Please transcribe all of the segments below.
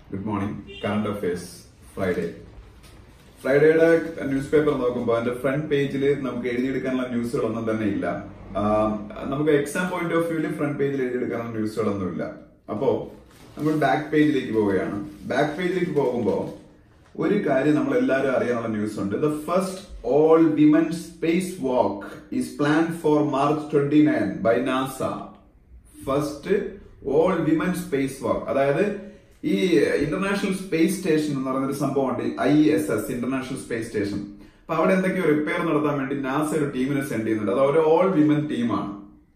Good morning current affairs Friday ഫ്രൈഡേയുടെ news paper നോക്കുമ്പോൾ അതിന്റെ ഫ്രണ്ട് പേജിൽ നമുക്ക് എഴുതിയെടുക്കാനുള്ള ന്യൂസുകളൊന്നും തന്നെ ഇല്ല ആ, നമുക്ക് എക്സാം പോയിന്റ് ഓഫ് വ്യൂവിൽ ഫ്രണ്ട് പേജിൽ എഴുതിയെടുക്കാനുള്ള ന്യൂസുകളൊന്നും ഇല്ല അപ്പോ നമ്മൾ ബാക്ക് പേജിലേക്ക് പോവുകയാണ് ബാക്ക് പേജിലേക്ക് പോകുമ്പോൾ ഒരു കാര്യം നമ്മൾ എല്ലാവരും അറിയാനുള്ള ന്യൂസ് ഉണ്ട് the first all women space walk is plan for March twenty nine by NASA first all women space walk അതായത് ഈ ഇന്റർനാഷണൽ സ്പേസ് സ്റ്റേഷൻ എന്ന് പറയുന്ന ഒരു സംഭവമുണ്ട് I S S international space station അപ്പൊ അവിടെ എന്തൊക്കെയോ റിപ്പയർ നടത്താൻ വേണ്ടി നാസ ഒരു ടീമിനെ സെൻഡ് ചെയ്യുന്നുണ്ട് അത് ഒരു ഓൾ വിമൻ ടീമാണ്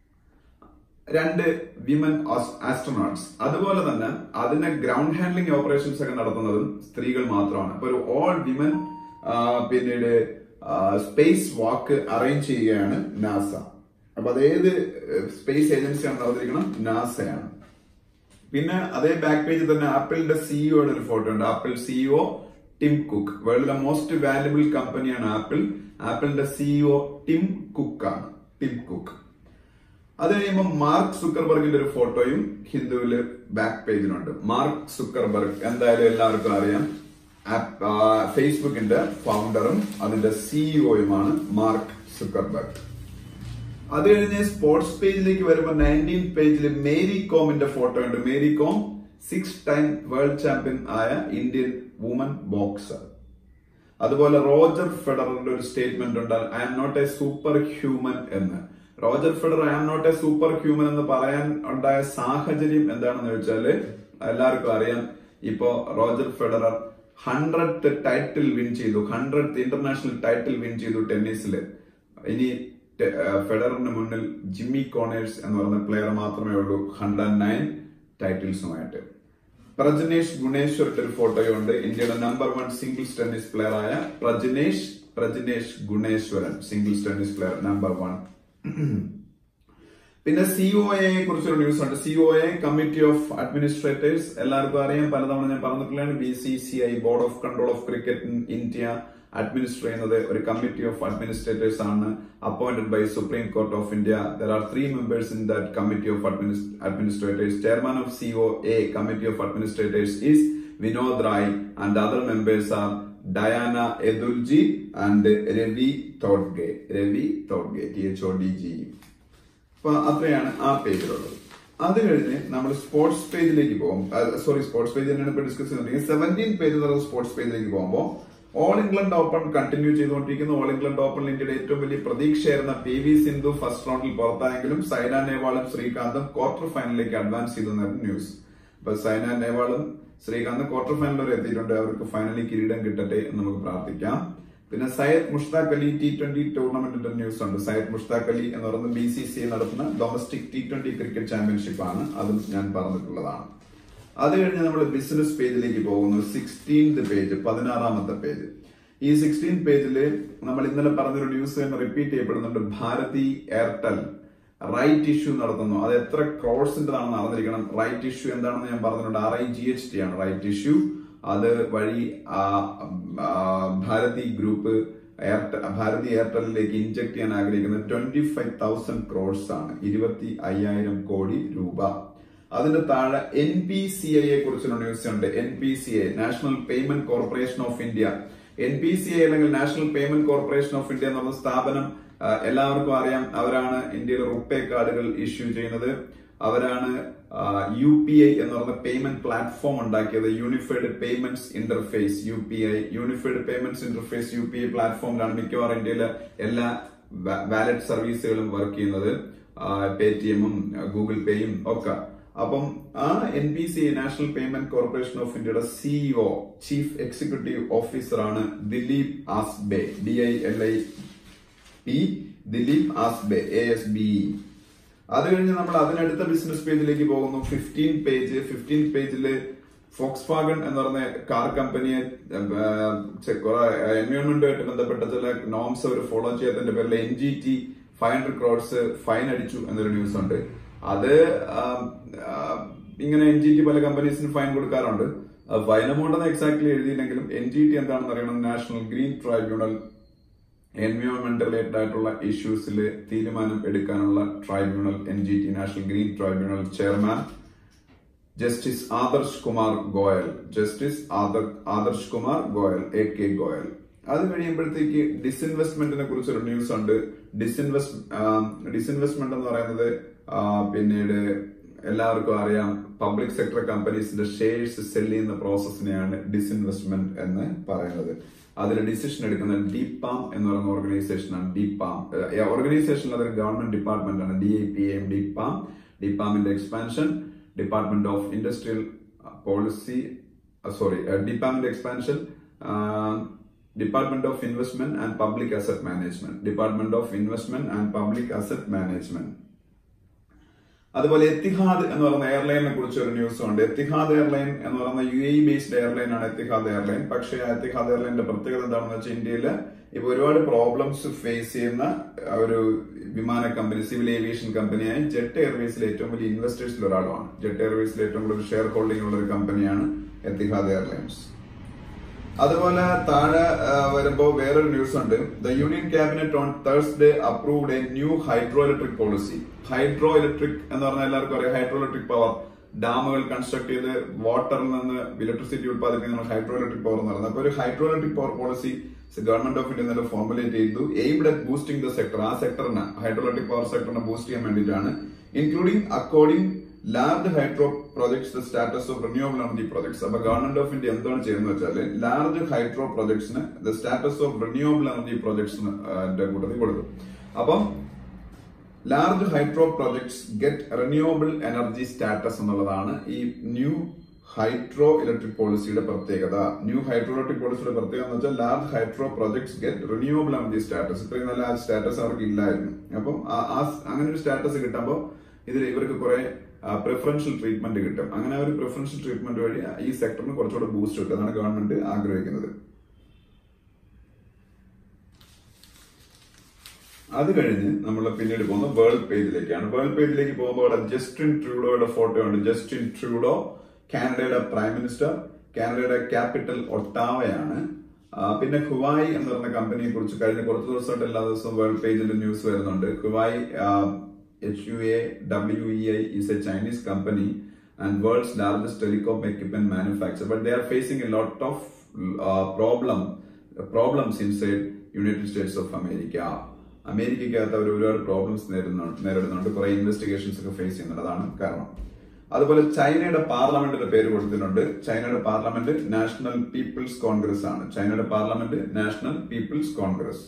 രണ്ട് വിമൻ ആസ്ട്രോനോട്ട്സ് അതുപോലെ തന്നെ അതിന്റെ ഗ്രൗണ്ട് ഹാൻഡ്ലിംഗ് ഓപ്പറേഷൻസ് ഒക്കെ നടത്തുന്നതും സ്ത്രീകൾ മാത്രമാണ് അപ്പൊ ഒരു ഓൾ വിമൻ പിന്നീട് സ്പേസ് വാക്ക് അറേഞ്ച് ചെയ്യുകയാണ് നാസ അപ്പൊ അത് ഏത് സ്പേസ് ഏജൻസിയാണ് നടന്നിരിക്കണം നാസയാണ് പിന്നെ അതേ ബാക്ക് പേജിൽ തന്നെ ആപ്പിളിന്റെ സിഇഒയുടെ ഒരു ഫോട്ടോ ഉണ്ട് ആപ്പിൾ സിഇഒ ടിം കുക്ക് വേൾഡിലെ മോസ്റ്റ് വാല്യുബിൾ കമ്പനിയാണ് ആപ്പിൾ ആപ്പിളിന്റെ സിഇഒ ടിം കുക്ക് ആണ് ടിം കുക്ക് അത് കഴിയുമ്പോൾ മാർക്ക് സുക്കർബർഗിന്റെ ഒരു ഫോട്ടോയും ഹിന്ദുവില് ബാക്ക് പേജിലുണ്ട് മാർക്ക് സുക്കർബർഗ് എന്തായാലും എല്ലാവർക്കും അറിയാം ആപ്പ്- ആ, ഫേസ്ബുക്കിന്റെ ഫൗണ്ടറും അതിന്റെ സിഇഒയുമാണ് മാർക്ക് സുക്കർബർഗ് അത് കഴിഞ്ഞ് സ്പോർട്സ് പേജിലേക്ക് വരുമ്പോൾ നയൻറ്റീൻ പേജിൽ മേരി കോമിന്റെ ഫോട്ടോ ഉണ്ട് Mary Kom six time world champion ആയ ഇന്ത്യൻ വുമൻ ബോക്സർ അതുപോലെ റോജർ ഫെഡററിന്റെ ഒരു സ്റ്റേറ്റ്മെന്റ് ഉണ്ട് I am not a super human എന്ന് Roger Federer I am not a super human എന്ന് പറയാൻ ഉണ്ടായ സാഹചര്യം എന്താണെന്ന് വെച്ചാല് എല്ലാവർക്കും അറിയാം ഇപ്പോ Roger Federer hundred title win ചെയ്തു ഹൺഡ്രഡ് ഇന്റർനാഷണൽ ടൈറ്റിൽ വിൻ ചെയ്തു ടെന്നീസിൽ ഇനി ടെ- ആ, ഫെഡററിന് മുന്നിൽ ജിമ്മി കോണേഴ്സ് എന്ന് പറയുന്ന പ്ലെയർ മാത്രമേ ഉള്ളൂ ഹൺഡ്രഡ് നയൻ ടൈറ്റിൽസുമായിട്ട് പ്രജനേഷ് ഗുണേശ്വറിന്റെ ഒരു ഫോട്ടോയുണ്ട് ഇന്ത്യയുടെ number one singles tennis player ആയ Prajnesh Prajnesh Gunneswaran singles tennis player number one പിന്നെ സിഒഎ കുറിച്ചൊരു ന്യൂസ് ഉണ്ട് സിഒഎ കമ്മിറ്റി ഓഫ് അഡ്മിനിസ്ട്രേറ്റേഴ്സ് എല്ലാവർക്കും അറിയാം പലതവണ ഞാൻ പറഞ്ഞിട്ടുള്ളതാണ് B C C I board of control of cricket in India administer ചെയ്യുന്നത് ഒരു കമ്മിറ്റി ഓഫ് അഡ്മിനിസ്ട്രേറ്റേഴ്സ് ആണ് appointed by supreme court of India there are three members in that committee of administrators chairman of CO A committee of administrators is Vinod Rai and other members are Diana Edulji and Ravi Thodge Ravi Thodge T H O D G അപ്പൊ അത്രയാണ് ആ പേജിലുള്ളത് അത് കഴിഞ്ഞ് നമ്മൾ sports പേജിലേക്ക് പോകും sorry sports page തന്നെയാണ് ഇപ്പൊ ഡിസ്കസ് ചെയ്തിട്ടുണ്ടെങ്കിൽ സെവൻറ്റീൻ പേജ് എന്നുള്ള സ്പോർട്സ് പേജിലേക്ക് പോകുമ്പോൾ ഓൾ ഇംഗ്ലണ്ട് ഓപ്പൺ കണ്ടിന്യൂ ചെയ്തുകൊണ്ടിരിക്കുന്നു ഓൾ ഇംഗ്ലണ്ട് ഓപ്പണിൽ ഇന്ത്യയുടെ ഏറ്റവും വലിയ പ്രതീക്ഷയായിരുന്ന പി വി സിന്ധു ഫസ്റ്റ് റൗണ്ടിൽ പുറത്തായെങ്കിലും സൈന നേവാളും ശ്രീകാന്തും ക്വാർട്ടർ ഫൈനലിലേക്ക് അഡ്വാൻസ് ചെയ്തെന്നായിരുന്നു ന്യൂസ് അപ്പൊ സൈന നേവാളും ശ്രീകാന്തും ക്വാർട്ടർ ഫൈനൽ വരെ എത്തിയിട്ടുണ്ട് അവർക്ക് ഫൈനലി കിരീടം കിട്ടട്ടെ എന്ന് നമുക്ക് പ്രാർത്ഥിക്കാം പിന്നെ സയ്യദ് മുഷ്താഖ് അലി ടി ട്വന്റി ടൂർണമെന്റിന്റെ ന്യൂസ് ഉണ്ട് സയ്യദ് മുഷ്താഖ് അലി എന്ന് പറയുന്ന ബി സി സി നടത്തുന്ന domestic T twenty cricket championship ആണ് അതും ഞാൻ പറഞ്ഞിട്ടുള്ളതാണ് അത് കഴിഞ്ഞ് നമ്മൾ ബിസിനസ് പേജിലേക്ക് പോകുന്നു സിക്സ്റ്റീൻത് പേജ് പതിനാറാമത്തെ പേജ് ഈ സിക്സ്റ്റീൻ പേജിൽ നമ്മൾ ഇന്നലെ പറഞ്ഞൊരു ന്യൂസ് തന്നെ റിപ്പീറ്റ് ചെയ്യപ്പെടുന്നുണ്ട് ഭാരതി എയർടെൽ റൈറ്റ് ഇഷ്യൂ നടത്തുന്നു അത് എത്ര ക്രോഡ്സിന്റെതാണെന്ന് അറിഞ്ഞിരിക്കണം റൈറ്റ് ഇഷ്യൂ എന്താണെന്ന് ഞാൻ പറഞ്ഞിട്ടുണ്ട് R I G H T ആണ് റൈറ്റ് ഇഷ്യൂ അത് വഴി ആ, ആ, ഭാരതി ഗ്രൂപ്പ് എയർടെൽ ഭാരതി എയർടെലിലേക്ക് ഇൻജക്ട് ചെയ്യാൻ ആഗ്രഹിക്കുന്നത് ട്വന്റി ഫൈവ് തൗസൻഡ് ക്രോഡ്സ് ആണ് ഇരുപത്തി അയ്യായിരം കോടി രൂപ അതിന്റെ താഴെ എൻ പി സി ഐയെ കുറിച്ചുള്ള ന്യൂസ് ഉണ്ട് N P C I national payment corporation of India N P C I അല്ലെങ്കിൽ national payment corporation of India എന്നുള്ള സ്ഥാപനം ആ, എല്ലാവർക്കും അറിയാം അവരാണ് ഇന്ത്യയിലെ റുപ്പേ കാർഡുകൾ ഇഷ്യൂ ചെയ്യുന്നത് അവരാണ് യു പി ഐ എന്ന് പറയുന്ന പേയ്മെന്റ് പ്ലാറ്റ്ഫോം ഉണ്ടാക്കിയത് unified payments interface U P I unified payments interface U P I പ്ലാറ്റ്ഫോമിലാണ് മിക്കവാറും ഇന്ത്യയിലെ എല്ലാ വാലറ്റ് സർവീസുകളും വർക്ക് ചെയ്യുന്നത് പേ ടി എമ്മും ഗൂഗിൾ പേയും ഒക്കെ അപ്പം ആ N P C national payment corporation of ഇന്ത്യയുടെ സിഇഒ ചീഫ് എക്സിക്യൂട്ടീവ് ഓഫീസറാണ് Dilip Asbe D I L I P Dilip Asbe A S B അത് കഴിഞ്ഞ് നമ്മൾ അതിനടുത്ത ബിസിനസ് പേജിലേക്ക് പോകുന്നു ഫിഫ്റ്റീൻ പേജ് ഫിഫ്റ്റീൻ പേജില് ഫോക്സ് ഫാഗൺ എന്ന് പറഞ്ഞ കാർ കമ്പനിയെ എൻവയോൺമെന്റുമായിട്ട് ബന്ധപ്പെട്ട ചില നോംസ് അവർ ഫോളോ ചെയ്യാത്തതിന്റെ പേരിൽ N G T five hundred crores fine അടിച്ചു എന്നൊരു ന്യൂസ് ഉണ്ട് അത് ആം, ആ, ഇങ്ങനെ എൻ ജി ടി പല കമ്പനീസിന് ഫൈൻ കൊടുക്കാറുണ്ട് ഫൈൻ എമൗണ്ട് എന്ന് എക്സാക്ട്ലി എഴുതിയില്ലെങ്കിലും എൻ ജി ടി എന്താണെന്ന് അറിയണം national green tribunal environment related ആയിട്ടുള്ള ഇഷ്യൂസിൽ തീരുമാനം എടുക്കാനുള്ള tribunal N G T national green tribunal chairman justice Adarsh Kumar Goyal justice Adarsh Kumar Goyal A K Goyal അത് കഴിയുമ്പോഴത്തേക്ക് ഡിസ്ഇൻവെസ്റ്റ്മെന്റിനെ കുറിച്ചൊരു ന്യൂസ് ഉണ്ട് ഡിസ്ഇൻവെസ്റ്റ് ഡിസ്ഇൻവെസ്റ്റ്മെന്റ് എന്ന് പറയുന്നത് പിന്നീട് എല്ലാവർക്കും അറിയാം പബ്ലിക് സെക്ടർ കമ്പനീസിന്റെ ഷെയർസ് സെല് ചെയ്യുന്ന പ്രോസസ്സിനെയാണ് ഡിസ്ഇൻവെസ്റ്റ്മെന്റ് എന്ന് പറയുന്നത് അതിൽ ഡിസിഷൻ എടുക്കുന്ന ഡിപാം എന്ന് പറയുന്ന ഓർഗനൈസേഷനാണ് ഡിപാം ഓർഗനൈസേഷൻ അതൊരു ഗവൺമെന്റ് ഡിപ്പാർട്ട്മെന്റ് ആണ് D I P M DIPAM ഡിപാമിന്റെ expansion department of industrial policy sorry ഡിപ്പാമിന്റെ expansion department of investment and public asset management department of investment and public asset management അതുപോലെ Etihad എന്ന് പറയുന്ന എയർലൈനിനെ കുറിച്ച് ഒരു ന്യൂസും ഉണ്ട് എത്തിഹാദ് എയർലൈൻ എന്ന് പറയുന്ന യു എ ബേസ്ഡ് എയർലൈൻ ആണ് എത്തിഹാദ് എയർലൈൻ പക്ഷേ ആ എത്തിഹാദ് എയർലൈനിന്റെ പ്രത്യേകത എന്താണെന്ന് വെച്ചാൽ ഇന്ത്യയിൽ ഇപ്പൊ ഒരുപാട് പ്രോബ്ലംസ് ഫേസ് ചെയ്യുന്ന ഒരു വിമാന കമ്പനി സിവിൽ ഏവിയേഷൻ കമ്പനിയായ ജെറ്റ് എയർവേസിലെ ഏറ്റവും വലിയ ഇൻവെസ്റ്റേഴ്സിൽ ഒരാളുമാണ് ജെറ്റ് എയർവേസിലെ ഏറ്റവും കൂടുതൽ ഷെയർ ഹോൾഡിംഗ് ഉള്ള ഒരു കമ്പനിയാണ് എത്തിഹാദ് എയർലൈൻസ് അതുപോലെ താഴെ വരുമ്പോൾ വേറൊരു ന്യൂസ് ഉണ്ട് the union cabinet on Thursday approved a new hydro electric policy hydro electric എന്ന് പറഞ്ഞാൽ എല്ലാവർക്കും അറിയാം ഹൈഡ്രോ ഇലക്ട്രിക് പവർ ഡാമുകൾ കൺസ്ട്രക്ട് ചെയ്ത് വാട്ടറിൽ നിന്ന് ഇലക്ട്രിസിറ്റി ഉത്പാദിപ്പിക്കുന്ന ഹൈഡ്രോ ഇലക്ട്രിക് പവർ എന്ന് പറയുന്നത് അപ്പൊ ഒരു hydro electric power policy government of India തന്നെ ഫോർമുലേറ്റ് ചെയ്തു aimed at boosting the sector ആ സെക്ടറിന് ഹൈഡ്രോ ഇലക്ട്രിക് പവർ സെക്ടറിനെ ബൂസ്റ്റ് ചെയ്യാൻ വേണ്ടിയിട്ടാണ് including according large hydro projects the status of renewable energy projects അപ്പൊ ഗവൺമെന്റ് ഓഫ് ഇന്ത്യ എന്താണ് ചെയ്യുന്നത് വെച്ചാൽ ലാർജ് ഹൈഡ്രോ പ്രോജക്ട്സിന് the status of renewable energy പ്രോജക്ട്സിന് കൂട്ടത്തിൽ കൊടുക്കും അപ്പം large hydro projects get renewable energy status എന്നുള്ളതാണ് ഈ ന്യൂ ഹൈഡ്രോ ഇലക്ട്രിക് പോളിസിയുടെ പ്രത്യേകത ന്യൂ ഹൈഡ്രോ ഇലക്ട്രിക് പോളിസിയുടെ പ്രത്യേകത എന്ന് വെച്ചാൽ large hydro projects get renewable energy status ഇത്രയും നല്ല ആ സ്റ്റാറ്റസ് അവർക്ക് ഇല്ലായിരുന്നു അപ്പം അങ്ങനെ ഒരു സ്റ്റാറ്റസ് കിട്ടുമ്പോൾ ഇതിൽ ഇവർക്ക് കുറെ പ്രിഫറൻഷ്യൽ ട്രീറ്റ്മെന്റ് കിട്ടും അങ്ങനെ ഒരു പ്രിഫറൻഷ്യൽ ട്രീറ്റ്മെന്റ് വഴി ഈ സെക്ടറിന് കുറച്ചുകൂടെ ബൂസ്റ്റ് കിട്ടും അതാണ് ഗവൺമെന്റ് ആഗ്രഹിക്കുന്നത് അത് കഴിഞ്ഞ് നമ്മൾ പിന്നീട് പോകുന്ന വേൾഡ് പേജിലേക്കാണ് വേൾഡ് പേജിലേക്ക് പോകുമ്പോൾ അവിടെ ജസ്റ്റിൻ ട്രൂഡോയുടെ ഫോട്ടോ ഉണ്ട് ജസ്റ്റിൻ ട്രൂഡോ കാനഡയുടെ പ്രൈം മിനിസ്റ്റർ കാനഡയുടെ ക്യാപിറ്റൽ ഒട്ടാവയാണ് പിന്നെ ഹുവായി എന്ന് പറഞ്ഞ കമ്പനിയെ കുറിച്ച് കഴിഞ്ഞ കുറച്ച് ദിവസമായിട്ട് എല്ലാ ദിവസവും വേൾഡ് പേജിൽ ന്യൂസ് വരുന്നുണ്ട് ഹുവായി HUA WEI is a Chinese company and world's largest telecom equipment manufacturer, but they are facing a lot of uh, problem problems inside United States of America. അമേരിക്കയ്ക്കകത്ത് അവർ ഒരുപാട് പ്രോബ്ലംസ് നേരിടുന്നുണ്ട് കുറെ ഇൻവെസ്റ്റിഗേഷൻസ് ഒക്കെ face ചെയ്യുന്നുണ്ട് അതാണ് കാരണം അതുപോലെ ചൈനയുടെ പാർലമെന്റിന്റെ പേര് കൊടുത്തിട്ടുണ്ട് ചൈനയുടെ പാർലമെന്റ് നാഷണൽ പീപ്പിൾസ് കോൺഗ്രസ് ആണ് ചൈനയുടെ പാർലമെന്റ് നാഷണൽ പീപ്പിൾസ് കോൺഗ്രസ്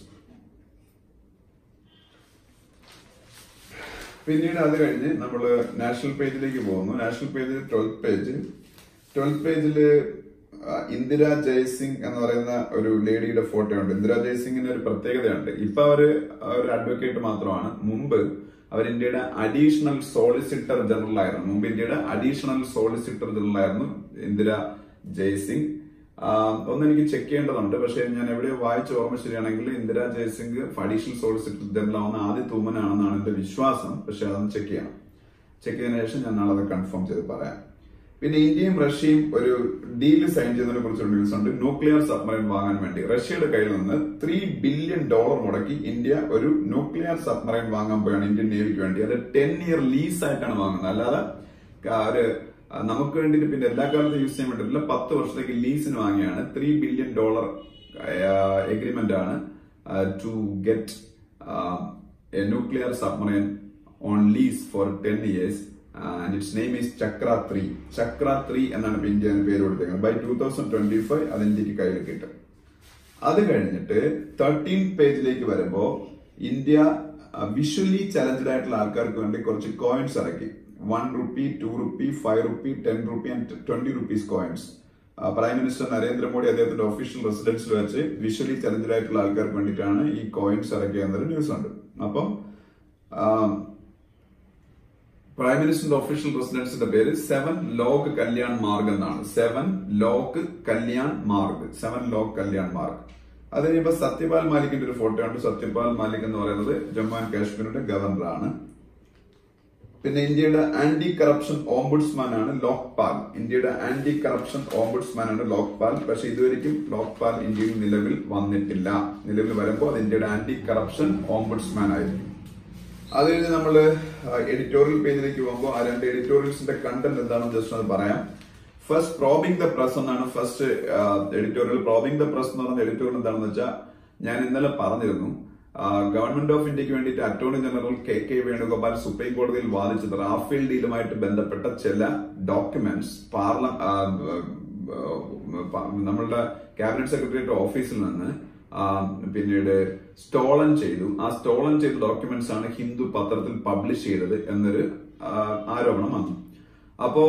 പിന്നീട് അത് കഴിഞ്ഞ് നമ്മൾ നാഷണൽ പേജിലേക്ക് പോകുന്നു നാഷണൽ പേജിൽ ട്വൽത്ത് പേജ് ട്വൽത്ത് പേജിൽ ഇന്ദിര ജയസിംഗ് എന്ന് പറയുന്ന ഒരു ലേഡിയുടെ ഫോട്ടോ ഉണ്ട് ഇന്ദിര ജയസിംഗിന് ഒരു പ്രത്യേകതയുണ്ട് ഇപ്പൊ അവര് ഒരു അഡ്വക്കേറ്റ് മാത്രമാണ് മുമ്പ് അവർ ഇന്ത്യയുടെ അഡീഷണൽ സോളിസിറ്റർ ജനറൽ ആയിരുന്നു മുമ്പ് ഇന്ത്യയുടെ അഡീഷണൽ സോളിസിറ്റർ ജനറൽ ആയിരുന്നു ഇന്ദിര ജയസിംഗ് ഒന്ന് എനിക്ക് ചെക്ക് ചെയ്യേണ്ടതുണ്ട് പക്ഷെ ഞാൻ എവിടെയോ വായിച്ച ഓർമ്മ ശരിയാണെങ്കിൽ Indira Jaising additional solicitor general ആവുന്ന ആദ്യ തൂമനാണെന്നാണ് എന്റെ വിശ്വാസം പക്ഷെ അതൊന്ന് ചെക്ക് ചെയ്യണം ചെക്ക് ചെയ്തതിനു ശേഷം ഞാൻ നാളെ അത് കൺഫേം ചെയ്ത് പറയാം പിന്നെ ഇന്ത്യയും റഷ്യയും ഒരു ഡീല് സൈൻ ചെയ്തതിനെ കുറിച്ചൊരു ന്യൂസ് ഉണ്ട് ന്യൂക്ലിയർ സബ്മറൈൻ വാങ്ങാൻ വേണ്ടി റഷ്യയുടെ കയ്യിൽ നിന്ന് ത്രീ ബില്യൺ ഡോളർ മുടക്കി ഇന്ത്യ ഒരു ന്യൂക്ലിയർ സബ്മറൈൻ വാങ്ങാൻ പോയാണ് ഇന്ത്യൻ നേവിക്ക് വേണ്ടി അത് ടെൻ ഇയർ ലീസ് ആയിട്ടാണ് വാങ്ങുന്നത് അല്ലാതെ ഒരു നമുക്ക് വേണ്ടിയിട്ട് പിന്നെ എല്ലാ കാലത്തും യൂസ് ചെയ്യാൻ പറ്റില്ല പത്ത് വർഷത്തേക്ക് ലീസിന് വാങ്ങിയാണ് ത്രീ ബില്യൺ ഡോളർ എഗ്രിമെന്റ് ആണ് to get a nuclear submarine on lease for ten years and its name is Chakra three Chakra three എന്നാണ് ഇപ്പൊ ഇന്ത്യ പേര് കൊടുത്തേക്കുന്നത് by two thousand twenty five അത് ഇന്ത്യക്ക് കയ്യിൽ കിട്ടും അത് കഴിഞ്ഞിട്ട് തേർട്ടീൻ പേജിലേക്ക് വരുമ്പോ ഇന്ത്യ വിഷ്വലി ചലഞ്ചഡ് ആയിട്ടുള്ള ആൾക്കാർക്ക് വേണ്ടി കുറച്ച് കോയിൻസ് ഇറക്കി one rupee two rupee five rupee ten rupee and twenty rupees coins prime minister Narendra Modi അദ്ദേഹത്തിന്റെ ഒഫീഷ്യൽ റെസിഡൻസിൽ വെച്ച് വിഷ്വലി ചലഞ്ചഡ് ആയിട്ടുള്ള ആൾക്കാർക്ക് വേണ്ടിയിട്ടാണ് ഈ കോയിൻസ് ഇറക്കിയെന്നൊരു ന്യൂസ് ഉണ്ട് അപ്പം പ്രൈം മിനിസ്റ്ററിന്റെ ഒഫീഷ്യൽ റെസിഡൻസിന്റെ പേര് സെവൻ ലോക് കല്യാൺ മാർഗ് എന്നാണ് സെവൻ ലോക് കല്യാൺ മാർഗ് സെവൻ ലോക് കല്യാൺ മാർഗ് അത് കഴിയുമ്പോ സത്യപാൽ മാലിക്കിന്റെ ഒരു ഫോട്ടോ ഉണ്ട് സത്യപാൽ മാലിക് എന്ന് പറയുന്നത് ജമ്മു ആൻഡ് കാശ്മീരിന്റെ ഗവർണറാണ് പിന്നെ ഇന്ത്യയുടെ ആന്റി കറപ്ഷൻ ഓംബുഡ്സ്മാൻ ആണ് ലോക്പാൽ ഇന്ത്യയുടെ ആന്റി കറപ്ഷൻ ഓംബുഡ്സ്മാൻ ആണ് ലോക്പാൽ പക്ഷെ ഇതുവരെയും ലോക്പാൽ ഇന്ത്യയിൽ നിലവിൽ വന്നിട്ടില്ല നിലവിൽ വരുമ്പോൾ അത് ഇന്ത്യയുടെ ആന്റി കറപ്ഷൻ ഓംബുഡ്സ്മാൻ ആയിരിക്കും അത് കഴിഞ്ഞ് നമ്മൾ എഡിറ്റോറിയൽ പേജിലേക്ക് പോകുമ്പോൾ ആ രണ്ട് എഡിറ്റോറിയൽസിന്റെ കണ്ടന്റ് എന്താണെന്ന് ജസ്റ്റ് ഒന്ന് പറയാം ഫസ്റ്റ് പ്രോബിംഗ് ദ പ്രസ് എന്നാണ് first editorial probing the press എന്ന് പറയുന്ന എഡിറ്റോറിയൽ എന്താണെന്ന് വെച്ചാൽ ഞാൻ ഇന്നലെ പറഞ്ഞിരുന്നു ഗവൺമെന്റ് ഓഫ് ഇന്ത്യക്ക് വേണ്ടിയിട്ട് attorney general K K Venugopal supreme കോടതിയിൽ വാദിച്ചത് റാഫേൽ ഡീലുമായിട്ട് ബന്ധപ്പെട്ട ചില ഡോക്യുമെന്റ്സ് പാർല നമ്മളുടെ ക്യാബിനറ്റ് സെക്രട്ടറിയുടെ ഓഫീസിൽ നിന്ന് പിന്നീട് സ്റ്റോളൻ ചെയ്തു ആ സ്റ്റോളൻ ചെയ്ത ഡോക്യുമെന്റ്സ് ആണ് ഹിന്ദു പത്രത്തിൽ പബ്ലിഷ് ചെയ്തത് എന്നൊരു ആരോപണം വന്നു അപ്പോ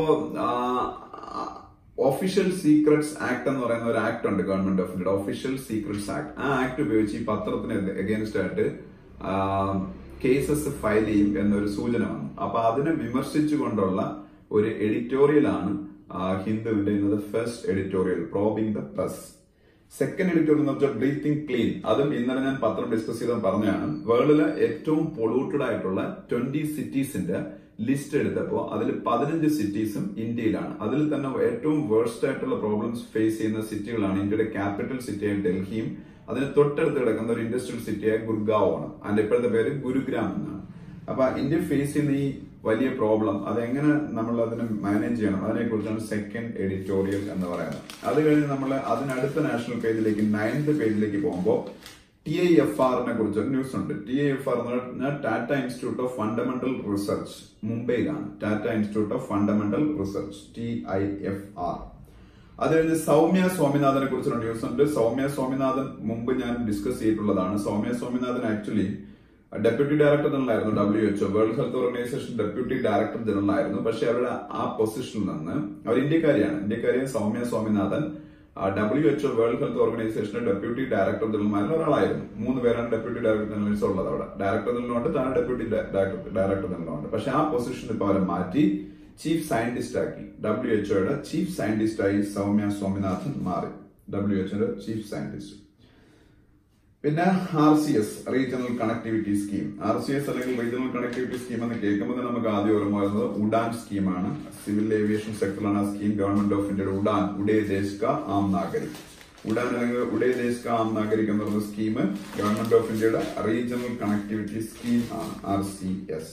ഒഫീഷ്യൽ സീക്രട്സ് ആക്ട് എന്ന് പറയുന്ന ഒരു ആക്ട് ഉണ്ട് ഗവൺമെന്റ് ഓഫ് ഇന്ത്യയുടെ ഒഫീഷ്യൽ സീക്രട്സ് ആക്ട് ആ ആക്ട് ഉപയോഗിച്ച് ഈ പത്രത്തിന് എഗേൻസ്റ്റ് ആയിട്ട് കേസസ് ഫയൽ ചെയ്യും എന്നൊരു സൂചന വന്നു അപ്പൊ അതിനെ വിമർശിച്ചുകൊണ്ടുള്ള ഒരു എഡിറ്റോറിയൽ ആണ് ഹിന്ദുവിന്റെ ഇന്നത്തെ first editorial probing the press second editorial എന്ന് വെച്ചാൽ ബ്രീത്തിങ് ക്ലീൻ അതും ഇന്നലെ ഞാൻ പത്രം ഡിസ്കസ് ചെയ്താൽ പറഞ്ഞാണ് വേൾഡിലെ ഏറ്റവും പൊളൂട്ടഡ് ആയിട്ടുള്ള ട്വന്റി സിറ്റീസിന്റെ ലിസ്റ്റ് എടുത്തപ്പോൾ അതിൽ പതിനഞ്ച് സിറ്റീസും ഇന്ത്യയിലാണ് അതിൽ തന്നെ ഏറ്റവും വേഴ്സ്റ്റ് ആയിട്ടുള്ള പ്രോബ്ലംസ് ഫേസ് ചെയ്യുന്ന സിറ്റികളാണ് ഇന്ത്യയുടെ ക്യാപിറ്റൽ സിറ്റിയായ ഡൽഹിയും അതിന് തൊട്ടടുത്ത് കിടക്കുന്ന ഒരു ഇൻഡസ്ട്രിയൽ സിറ്റിയായ ഗുർഗാവ് ആണ് അതിന്റെ ഇപ്പോഴത്തെ പേര് ഗുരുഗ്രാം എന്നാണ് അപ്പൊ ഇന്ത്യ ഫേസ് ചെയ്യുന്ന ഈ വലിയ പ്രോബ്ലം അതെങ്ങനെ നമ്മൾ അതിനെ മാനേജ് ചെയ്യണം അതിനെ കുറിച്ചാണ് സെക്കൻഡ് എഡിറ്റോറിയൽ എന്ന് പറയുന്നത് അത് കഴിഞ്ഞ് നമ്മൾ അതിനടുത്ത നാഷണൽ പേജിലേക്ക് നയൻത് പേജിലേക്ക് പോകുമ്പോൾ ടി ഐ എഫ് ആറിനെ കുറിച്ച് ഒരു ന്യൂസ് ഉണ്ട് ടി ഐ എഫ് ആർ എന്ന് പറഞ്ഞാൽ Tata institute of fundamental research മുംബൈയിലാണ് Tata institute of fundamental research T I F R അത് കഴിഞ്ഞ് സൗമ്യ സ്വാമിനാഥനെ കുറിച്ചൊരു ന്യൂസ് ഉണ്ട് സൗമ്യ സ്വാമിനാഥൻ മുമ്പ് ഞാൻ ഡിസ്കസ് ചെയ്തിട്ടുള്ളതാണ് Soumya Swaminathan actually deputy director general ആയിരുന്നു W H O world health organisation deputy director general ആയിരുന്നു പക്ഷെ അവരുടെ ആ പൊസിഷനിൽ നിന്ന് അവർ ഇന്ത്യക്കാരിയാണ് ഇന്ത്യക്കാരിയെ Soumya Swaminathan W H O world health ഓർഗനൈസേഷന്റെ ഡെപ്യൂട്ടി ഡയറക്ടർ ജനറൽമാരിൽ ഒരാളായിരുന്നു മൂന്ന് പേരാണ് ഡെപ്യൂട്ടി ഡയറക്ടർ ജനറൽസ് ഉള്ളത് അവിടെ ഡയറക്ടർ ജനറലുണ്ട് താഴെ ഡെപ്യൂട്ടി ഡയറക്ടർ ജനറലുണ്ട് പക്ഷെ ആ പൊസിഷൻ ഇപ്പൊ അവരെ മാറ്റി ചീഫ് സയന്റിസ്റ്റ് ആക്കി ഡബ്ല്യു എച്ച്ഒയുടെ ചീഫ് സയന്റിസ്റ്റ് ആയി സൗമ്യ സ്വാമിനാഥൻ മാറി ഡബ്ല്യു എച്ച്ഒയുടെ ചീഫ് സയന്റിസ്റ്റ് പിന്നെ R C S regional connectivity scheme R C S അല്ലെങ്കിൽ റീജിയണൽ കണക്ടിവിറ്റി സ്കീം എന്ന് കേൾക്കുമ്പോൾ നമുക്ക് ആദ്യം ഓർമ്മ വരുന്നത് ഉഡാൻ സ്കീമാണ് സിവിൽ ഏവിയേഷൻ സെക്ടറിലാണ് ആ സ്കീം ഗവൺമെന്റ് ഓഫ് ഇന്ത്യയുടെ ഉഡാൻ ഉഡേ ദേശ് കാ ആം നാഗരിക് ഉഡാൻ അല്ലെങ്കിൽ ഉഡേ ദേശ് കാ ആം നാഗരിക് എന്ന് പറയുന്ന സ്കീം ഗവൺമെന്റ് ഓഫ് ഇന്ത്യയുടെ റീജിയണൽ കണക്ടിവിറ്റി സ്കീം ആണ് ആർ സി എസ്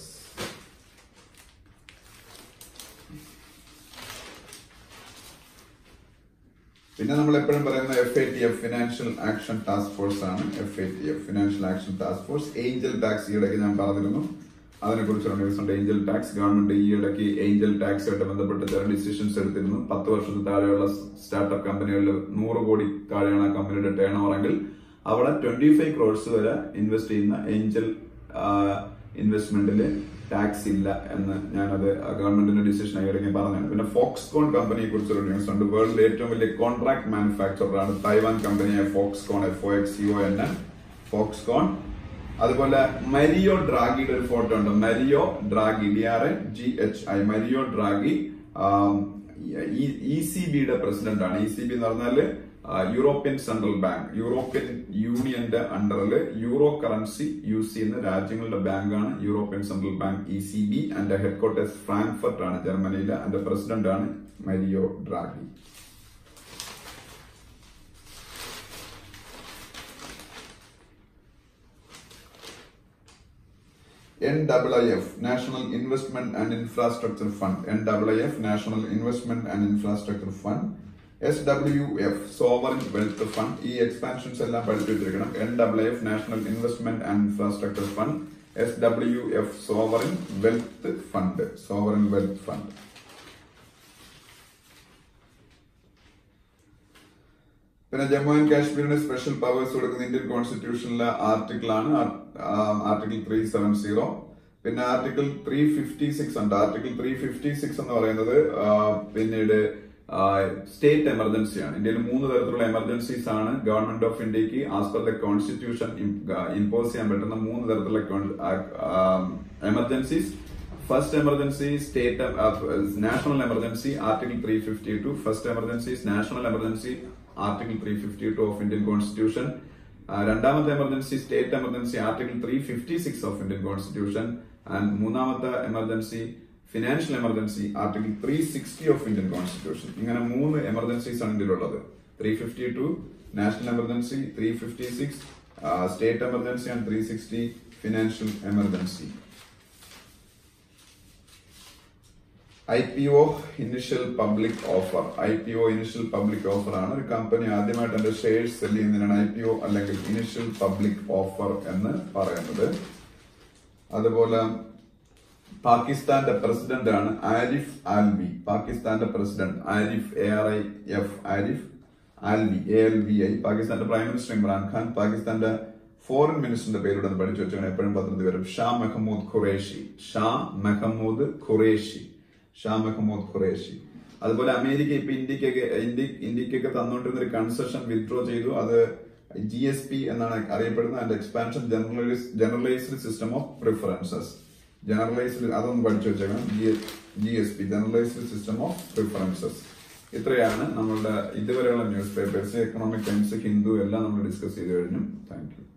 പിന്നെ നമ്മൾ എപ്പോഴും പറയുന്ന F A T F financial action task force ആണ് F A T F financial action task force angel tax ഈയിടയ്ക്ക് ഞാൻ പറഞ്ഞിരുന്നു അതിനെ കുറിച്ചുള്ള ന്യൂസ് ഉണ്ട് ഏഞ്ചൽ ടാക്സ് ഗവൺമെന്റ് ഈ ഇടയ്ക്ക് ഏഞ്ചൽ ടാക്സുമായിട്ട് ബന്ധപ്പെട്ട് ചില ഡിസിഷൻസ് എടുത്തിരുന്നു പത്ത് വർഷത്തിൽ താഴെയുള്ള സ്റ്റാർട്ടപ്പ് കമ്പനികളിൽ നൂറ് കോടി താഴെയാണ് ആ കമ്പനിയുടെ ടേൺ ഓവറെങ്കിൽ അവിടെ ട്വന്റി ഫൈവ് ക്രോഡ്സ് വരെ ഇൻവെസ്റ്റ് ചെയ്യുന്ന ഏഞ്ചൽ ഇൻവെസ്റ്റ്മെന്റില് ടാക്സ് ഇല്ല എന്ന് ഞാനത് ഗവൺമെന്റിന്റെ ഡിസിഷൻ ആയി പറഞ്ഞു പിന്നെ ഫോക്സ്കോൺ കമ്പനിയെ കുറിച്ചൊരു ന്യൂസ് ഉണ്ട് വേൾഡിലെ ഏറ്റവും വലിയ കോൺട്രാക്ട് മാനുഫാക്ചറർ ആണ് തൈവാൻ കമ്പനിയായ Foxconn F O X U N Foxconn അതുപോലെ മരിയോ ഡ്രാഗിയുടെ ഒരു ഫോട്ടോ ഉണ്ട് Mario Draghi D R A G H I Mario Draghi E C ബിയുടെ പ്രസിഡന്റ് ആണ് ഇ സി ബി എന്ന് പറഞ്ഞാല് യൂറോപ്യൻ സെൻട്രൽ ബാങ്ക് യൂറോപ്യൻ യൂണിയന്റെ അണ്ടറിൽ യൂറോ കറൻസി യൂസ് ചെയ്യുന്ന രാജ്യങ്ങളുടെ ബാങ്കാണ് European central bank E C B അതിന്റെ ഹെഡ്ക്വാർട്ടേഴ്സ് ഫ്രാങ്ക്ഫർട്ട് ആണ് ജർമ്മനിയിലെ അതിന്റെ പ്രസിഡന്റ് ആണ് Mario Draghi N double I F national investment and infrastructure fund N double I F national investment and infrastructure fund S W F sovereign wealth fund ഈ expansions എല്ലാം പഠിച്ചു വെച്ചിരിക്കണം N double F national investment and infrastructure fund S W F sovereign wealth fund sovereign wealth fund പിന്നെ Jammu and കാശ്മീരിന് special powers കൊടുക്കുന്ന Indian കോൺസ്റ്റിറ്റ്യൂഷനിലെ article ആണ് article three seven zero പിന്നെ article three fifty six ഉണ്ട് article three fifty six എന്ന് പറയുന്നത് പിന്നീട് state എമർജൻസിയാണ് ഇന്ത്യയിൽ മൂന്ന് തരത്തിലുള്ള എമർജൻസീസ് ആണ് ഗവൺമെന്റ് ഓഫ് ഇന്ത്യക്ക് as per the constitution impose ചെയ്യാൻ പറ്റുന്ന മൂന്ന് തരത്തിലുള്ള emergencies first emergency state national emergency article three fifty two first emergency national emergency article three fifty two of Indian constitution രണ്ടാമത്തെ emergency state emergency article three fifty six of Indian constitution and മൂന്നാമത്തെ emergency financial emergency article three sixty of Indian constitution ഇങ്ങനെ മൂന്ന് emergencies ആണ് ഇന്ത്യയിലുള്ളത് three fifty two national emergency three fifty six state emergency and three sixty financial emergency I P O initial public offer I P O initial public offer ആണ് ഒരു company ആദ്യമായിട്ട് എന്റെ shares sell ചെയ്യുന്നതിനാണ് I P O അല്ലെങ്കിൽ initial public offer എന്ന് പറയുന്നത് അതുപോലെ പാകിസ്ഥാന്റെ പ്രസിഡന്റ് ആണ് ആരിഫ് ആൽവി പാകിസ്ഥാന്റെ president Arif A R I F Arif Alvi A L V I പാകിസ്ഥാന്റെ പ്രൈം മിനിസ്റ്റർ ഇമ്രാൻഖാൻ പാകിസ്ഥാന്റെ ഫോറിൻ മിനിസ്റ്ററിന്റെ പേരുടെ ഒന്ന് പഠിച്ചു വെച്ചാൽ എപ്പോഴും പത്രത്തിൽ വരും ഷാ മെഹമ്മൂദ് ഖുറേഷി ഷാ മെഹമ്മൂദ് ഖുറേഷി ഷാ മെഹമ്മൂദ് ഖുറേഷി അതുപോലെ അമേരിക്ക ഇപ്പൊ ഇന്ത്യക്കൊക്കെ ഇന്ത്യ ഇന്ത്യക്കൊക്കെ തന്നുകൊണ്ടിരുന്ന ഒരു കൺസെഷൻ വിത്ഡ്രോ ചെയ്തു അത് ജി എസ് പി എന്നാണ് അറിയപ്പെടുന്നത് അതിന്റെ expansion generalised system of preferences generalised അതൊന്ന് പഠിച്ചു വെച്ചേക്കണം G S P generalised system of preferences ഇത്രയാണ് നമ്മളുടെ ഇതുവരെയുള്ള news papers economic times Hindu എല്ലാം നമ്മൾ ഡിസ്കസ് ചെയ്ത് കഴിഞ്ഞു താങ്ക് യു